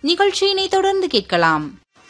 நிகழ்ச்சியினை தொடர்ந்து கேட்கலாம்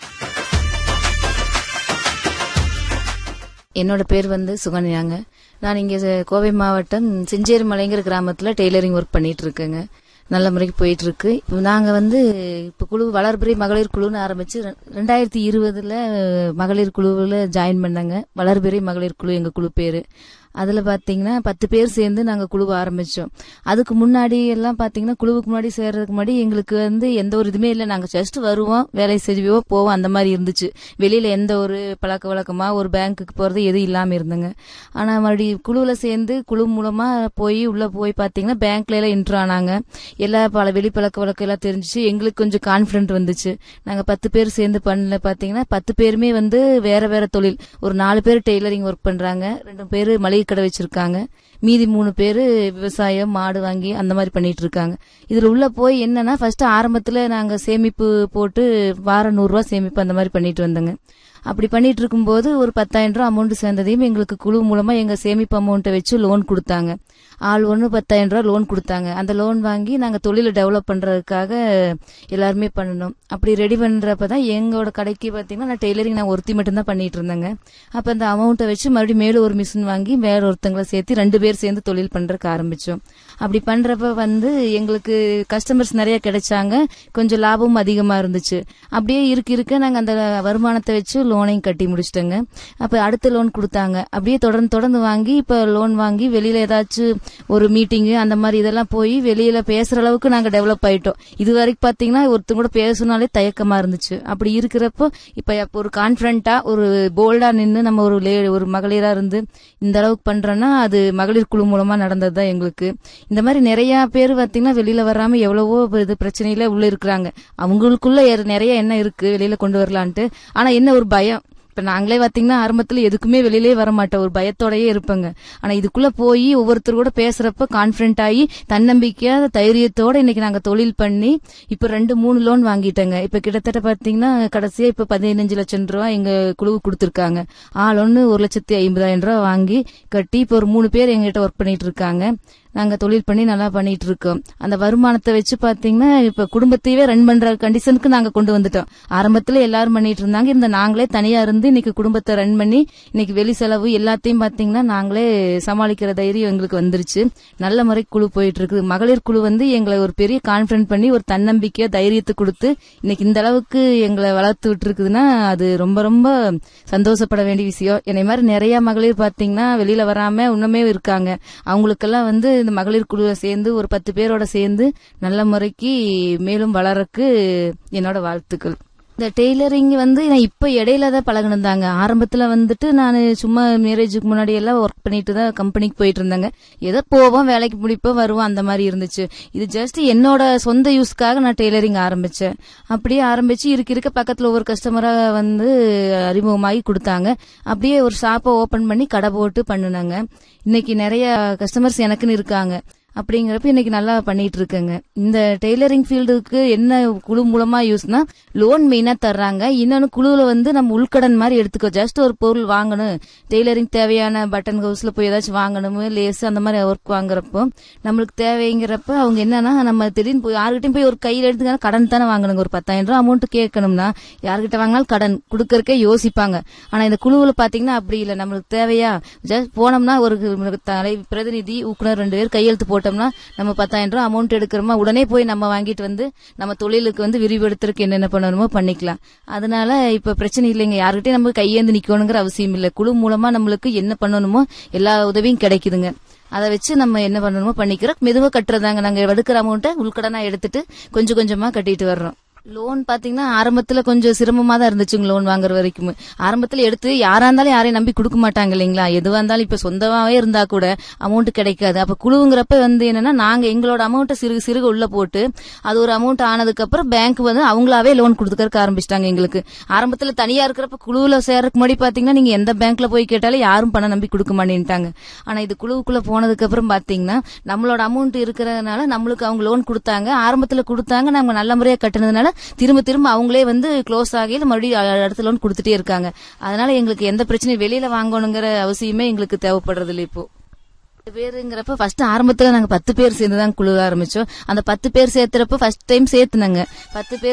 என்னோட பேர் வந்து சுகன்யாங்க நான் இங்கே கோவை மாவட்டம் செஞ்சேரி மலைங்கிற கிராமத்தில் டெய்லரிங் ஒர்க் பண்ணிட்டு இருக்கேங்க நல்ல முறைக்கு போயிட்டு இருக்கு இப்போ நாங்க வந்து இப்போ குழு வளர்பிறை மகளிர் குழுன்னு ஆரம்பிச்சு ரெ- ரெண்டாயிரத்தி இருபதுல மகளிர் குழுவில் ஜாயின் பண்ணாங்க வளர்பிறை மகளிர் குழு எங்க குழு பேரு அதுல பாத்தீங்கன்னா பத்து பேர் சேர்ந்து நாங்க குழு ஆரம்பிச்சோம் அதுக்கு முன்னாடி எல்லாம் பாத்தீங்கன்னா குழுவுக்கு முன்னாடி சேர்றதுக்கு முன்னாடி எங்களுக்கு வந்து எந்த ஒரு இதுவுமே இல்லை நாங்க ஜஸ்ட் வருவோம் வேலை செய்வோம் போவோம் அந்த மாதிரி இருந்துச்சு வெளியில எந்த ஒரு பழக்க வழக்கமா ஒரு பேங்க்குக்கு போறது எதுவும் இல்லாம இருந்தங்க ஆனா மறுபடியும் குழுவுல சேர்ந்து குழு மூலமா போய் உள்ள போய் பாத்தீங்கன்னா பேங்க்ல எல்லாம் இன்ட்ரு ஆனாங்க எல்லா பல வெளி பழக்க வழக்கம் எல்லாம் தெரிஞ்சுச்சு எங்களுக்கு கொஞ்சம் கான்பிடன்ட் வந்துச்சு நாங்க பத்து பேர் சேர்ந்து பண்ணல பாத்தீங்கன்னா பத்து பேருமே வந்து வேற வேற தொழில் ஒரு நாலு பேர் டெய்லரிங் ஒர்க் பண்றாங்க ரெண்டு பேர் மளிகை கடை வச்சிருக்காங்க மீதி மூணு பேர் விவசாயம் மாடு வாங்கி அந்த மாதிரி பண்ணிட்டு இருக்காங்க இதுல உள்ள போய் என்னன்னா ஃபர்ஸ்ட் ஆரம்பத்துல நாங்க சேமிப்பு போட்டு வாரம் நூறு ரூபாய் சேமிப்பு அந்த மாதிரி பண்ணிட்டு வந்தோங்க அப்படி பண்ணிட்டு இருக்கும்போது ஒரு பத்தாயிரம் ரூபாய் அமௌண்ட் சேர்ந்ததையும் எங்களுக்கு குழு மூலமா எங்க சேமிப்பு அமௌண்ட்டை வச்சு லோன் கொடுத்தாங்க ஆள் ஒன்று பத்தாயிரம் ரூபாய் லோன் கொடுத்தாங்க அந்த லோன் வாங்கி நாங்க தொழிலை டெவலப் பண்றதுக்காக எல்லாருமே பண்ணணும் அப்படி ரெடி பண்றப்ப தான் எங்களோட கடைக்கு பாத்தீங்கன்னா நான் டெய்லரிங் நான் ஒருத்தி மட்டும் தான் பண்ணிட்டு இருந்தேங்க அப்ப அந்த அமௌண்ட்டை வச்சு மறுபடியும் மேலும் ஒரு மிஷின் வாங்கி வேற ஒருத்தங்களை சேர்த்து ரெண்டு பேர் சேர்ந்து தொழில் பண்றதுக்கு ஆரம்பிச்சோம் அப்படி பண்றப்ப வந்து எங்களுக்கு கஸ்டமர்ஸ் நிறைய கிடைச்சாங்க கொஞ்சம் லாபமும் அதிகமா இருந்துச்சு அப்படியே இருக்க இருக்க நாங்க அந்த வருமானத்தை வச்சு லோனையும் கட்டி முடிச்சிட்டோங்க அப்ப அடுத்த லோன் கொடுத்தாங்க அப்படியே தொடர்ந்து தொடர்ந்து வாங்கி இப்ப லோன் வாங்கி வெளியில ஏதாச்சும் ஒரு மீட்டிங் அந்த மாதிரி இதெல்லாம் போய் வெளியில பேசுற அளவுக்கு நாங்க டெவலப் ஆயிட்டோம் இது வரைக்கும் பாத்தீங்கன்னா ஒருத்தங்க கூட பேசணும்னாலே தயக்கமா இருந்துச்சு அப்படி இருக்கிறப்போ இப்ப அப்ப ஒரு கான்பிடண்டா ஒரு போல்டா நின்று நம்ம ஒரு லே- ஒரு மகளிரா இருந்து இந்த அளவுக்கு பண்றோம்னா அது மகளிர் குழு மூலமா நடந்தது தான் எங்களுக்கு இந்த மாதிரி நிறைய பேர் பாத்தீங்கன்னா வெளியில வராம எவ்வளவோ இது பிரச்சனையில உள்ள இருக்கிறாங்க அவங்களுக்குள்ள எ- நிறைய என்ன இருக்கு வெளியில கொண்டு வரலான்ட்டு ஆனா என்ன ஒரு பயம் இப்ப நாங்களே பாத்தீங்கன்னா ஆரம்பத்துல எதுக்குமே வெளியிலே வர மாட்டோம் ஒரு பயத்தோடயே இருப்பங்க ஆனா இதுக்குள்ள போய் ஒவ்வொருத்தர் கூட பேசுறப்ப கான்பிடன்ட் ஆகி தன்னம்பிக்கையா தைரியத்தோட இன்னைக்கு நாங்க தொழில் பண்ணி இப்ப ரெண்டு மூணு லோன் வாங்கிட்டோங்க இப்ப கிட்டத்தட்ட பாத்தீங்கன்னா கடைசியா இப்ப பதினஞ்சு லட்சம் ரூபாய் எங்க குழுவுக்கு கொடுத்திருக்காங்க ஆள் ஒண்ணு ஒரு லட்சத்தி ஐம்பதாயிரம் ரூபாய் வாங்கி கட்டி இப்ப ஒரு மூணு பேர் எங்ககிட்ட ஒர்க் பண்ணிட்டு இருக்காங்க நாங்க தொழில் பண்ணி நல்லா பண்ணிட்டு இருக்கோம் அந்த வருமானத்தை வச்சு பாத்தீங்கன்னா இப்ப குடும்பத்தையே ரன் பண்ற கண்டிஷனுக்கு நாங்க கொண்டு வந்துட்டோம் ஆரம்பத்துல எல்லாரும் பண்ணிட்டு இருந்தாங்க இந்த நாங்களே தனியா இருந்து இன்னைக்கு குடும்பத்தை ரன் பண்ணி இன்னைக்கு வெளி செலவு எல்லாத்தையும் பாத்தீங்கன்னா நாங்களே சமாளிக்கிற தைரியம் எங்களுக்கு வந்துருச்சு நல்ல முறை குழு போயிட்டு இருக்குது மகளிர் குழு வந்து எங்களை ஒரு பெரிய கான்பிடன்ட் பண்ணி ஒரு தன்னம்பிக்கையா தைரியத்தை கொடுத்து இன்னைக்கு இந்த அளவுக்கு எங்களை வளர்த்து விட்டு இருக்குதுன்னா அது ரொம்ப ரொம்ப சந்தோஷப்பட வேண்டிய விஷயம் என்னை மாதிரி நிறைய மகளிர் பாத்தீங்கன்னா வெளியில வராம இன்னுமே இருக்காங்க அவங்களுக்கெல்லாம் வந்து இந்த மகளிர் குழுவை சேர்ந்து ஒரு பத்து பேரோட சேர்ந்து நல்ல முறைக்கு மேலும் வளரக்கு என்னோட வாழ்த்துக்கள் இந்த டெய்லரிங் வந்து நான் இப்ப இடையில தான் பழகினதாங்க ஆரம்பத்துல வந்துட்டு நான் சும்மா மேரேஜுக்கு முன்னாடி எல்லாம் ஒர்க் பண்ணிட்டு தான் கம்பெனிக்கு போயிட்டு இருந்தாங்க ஏதோ போவோம் வேலைக்கு முடிப்போம் வருவோம் அந்த மாதிரி இருந்துச்சு இது ஜஸ்ட் என்னோட சொந்த யூஸ்க்காக நான் டெய்லரிங் ஆரம்பிச்சேன் அப்படியே ஆரம்பிச்சு இருக்க இருக்க பக்கத்துல ஒவ்வொரு கஸ்டமரா வந்து அறிமுகமாகி கொடுத்தாங்க அப்படியே ஒரு ஷாப்பை ஓபன் பண்ணி கடை போட்டு பண்ணுனாங்க இன்னைக்கு நிறைய கஸ்டமர்ஸ் எனக்குன்னு இருக்காங்க அப்படிங்கிறப்ப இன்னைக்கு நல்லா பண்ணிட்டு இருக்கேங்க இந்த டெய்லரிங் ஃபீல்டுக்கு என்ன குழு மூலமா யூஸ்னா லோன் மெயினா தர்றாங்க இன்னொன்னு குழுவுல வந்து நம்ம உள்கடன் மாதிரி எடுத்துக்கோ ஜஸ்ட் ஒரு பொருள் வாங்கணும் டெய்லரிங் தேவையான பட்டன் ஹவுஸ்ல போய் ஏதாச்சும் வாங்கணும் லேஸ் அந்த மாதிரி ஒர்க் வாங்குறப்போ நம்மளுக்கு தேவைங்கிறப்ப அவங்க என்னன்னா நம்ம திடீர்னு போய் யாருக்கிட்டையும் போய் ஒரு கையில எடுத்துக்கான கடன் தானே வாங்கணுங்க ஒரு பத்தாயிரம் ரூபாய் அமௌண்ட் கேட்கணும்னா யார்கிட்ட வாங்கினாலும் கடன் கொடுக்கறக்கே யோசிப்பாங்க ஆனா இந்த குழுவுல பாத்தீங்கன்னா அப்படி இல்லை நம்மளுக்கு தேவையா ஜஸ்ட் போனோம்னா ஒரு தலை பிரதிநிதி ஊக்குனர் ரெண்டு பேர் கையெழுத்து போட்டோம்னா நம்ம பத்தாயிரம் ரூபாய் அமௌண்ட் எடுக்கிறோமா உடனே போய் நம்ம வாங்கிட்டு வந்து நம்ம தொழிலுக்கு வந்து விரிவெடுத்துறதுக்கு என்னென்ன பண்ணணுமோ பண்ணிக்கலாம் அதனால இப்ப பிரச்சனை இல்லைங்க யாருக்கிட்டையும் நம்ம கையேந்து நிக்கணுங்கிற அவசியம் இல்லை குழு மூலமா நம்மளுக்கு என்ன பண்ணணுமோ எல்லா உதவியும் கிடைக்குதுங்க அதை வச்சு நம்ம என்ன பண்ணணுமோ பண்ணிக்கிறோம் மெதுவா கட்டுறதாங்க நாங்க எடுக்கிற அமௌண்ட்டை உள்கடனா எடுத்துட்டு கொஞ்சம் கொஞ்சமா கட்டிட்டு வர்றோம் லோன் பாத்தீங்கன்னா ஆரம்பத்துல கொஞ்சம் சிரமமா தான் இருந்துச்சுங்க லோன் வாங்குற வரைக்கும் ஆரம்பத்துல எடுத்து யாரா இருந்தாலும் யாரையும் நம்பி கொடுக்க மாட்டாங்க இல்லைங்களா எதுவா இருந்தாலும் இப்ப சொந்தமாவே இருந்தா கூட அமௌண்ட் கிடைக்காது அப்ப குழுவுங்கிறப்ப வந்து என்னன்னா நாங்க எங்களோட அமௌண்ட்டை சிறுக சிறுக உள்ள போட்டு அது ஒரு அமௌண்ட் ஆனதுக்கு அப்புறம் பேங்க் வந்து அவங்களாவே லோன் கொடுத்துக்கறக்கு ஆரம்பிச்சிட்டாங்க எங்களுக்கு ஆரம்பத்துல தனியா இருக்கிறப்ப குழுவுல சேர்றதுக்கு முன்னாடி பாத்தீங்கன்னா நீங்க எந்த பேங்க்ல போய் கேட்டாலும் யாரும் பணம் நம்பி கொடுக்க மாட்டேன்ட்டாங்க ஆனா இது குழுவுக்குள்ள போனதுக்கு அப்புறம் பாத்தீங்கன்னா நம்மளோட அமௌண்ட் இருக்கிறதுனால நம்மளுக்கு அவங்க லோன் கொடுத்தாங்க ஆரம்பத்துல கொடுத்தாங்க நம்ம நல்ல முறையா கட்டுனதுனால திரும்ப திரும்ப அவங்களே வந்து க்ளோஸ் ஆகையில மறுபடியும் அ- அடுத்த லோன் கொடுத்துட்டே இருக்காங்க அதனால எங்களுக்கு எந்த பிரச்சனையும் வெளியில வாங்கணுங்கிற அவசியமே எங்களுக்கு தேவைப்படுறது இல்லை இப்போ பத்து பேருங்கிறப்ப ஃபர்ஸ்ட் ஆரம்பத்துல நாங்க பத்து பேர் சேர்ந்து தான் குழு ஆரம்பிச்சோம் அந்த பத்து பேர் சேர்த்துறப்ப ஃபர்ஸ்ட் டைம் சேர்த்துனாங்க பத்து பேர்